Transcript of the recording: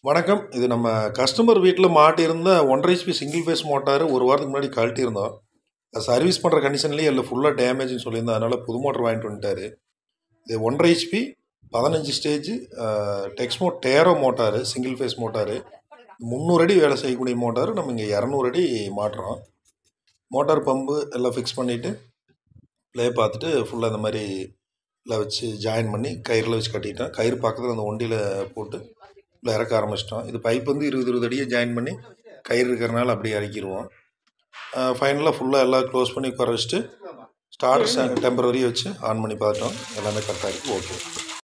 வணக்கம். இது நம்ம கஸ்டமர் வீட்ல மாட்டியிருந்த 1 1/2 ஹெச்பி சிங்கிள் ஃபேஸ் மோட்டாரு ஒரு வாரத்துக்கு முன்னாடி கழட்டியிருந்தோம். அது சர்வீஸ் பண்ற கண்டிஷன்லயே இல்ல. ஃபுல்லா டேமேஜ்ன்னு சொல்லியிருந்தோம். அதனால புது மோட்டர் வாங்கிட்டு வந்துட்டாரு. இது 1 1/2 ஹெச்பி 15 ஸ்டேஜ் அ டெக்ஸ்மோ டேரோ மோட்டாரு. Single phase motor. 300 அடி வேலை செய்யக்கூடிய மோட்டாரு. நம்ம இங்க 200 அடி மாட்டுறோம். மோட்டார் பம்பு எல்லாம் ஃபிக்ஸ் பண்ணிட்டு, ப்ளே பார்த்துட்டு ஃபுல்லா இந்த மாரி எல்லாம் வச்சு ஜாயின் பண்ணி கயிறுல வச்சு கட்டிட்டோம். கயிறு பக்கத்துல அந்த ஒண்டியில போட்டு உள்ள இறக்க ஆரம்பிச்சுட்டோம். இது பைப் வந்து 20, 20 அடியா ஜாயின் பண்ணி கயிறு இருக்கிறனால அப்படியே இறக்கிருவோம். அ ஃபைனலா ஃபுல்லா எல்லாம் க்ளோஸ் பண்ணி உட்கார வச்சுட்டு, ஸ்டார்டர் டெம்பரவரியா வச்சு ஆன் பண்ணி பார்த்துட்டோம். எல்லாமே கரெக்ட்டா இருக்கு. ஓகே.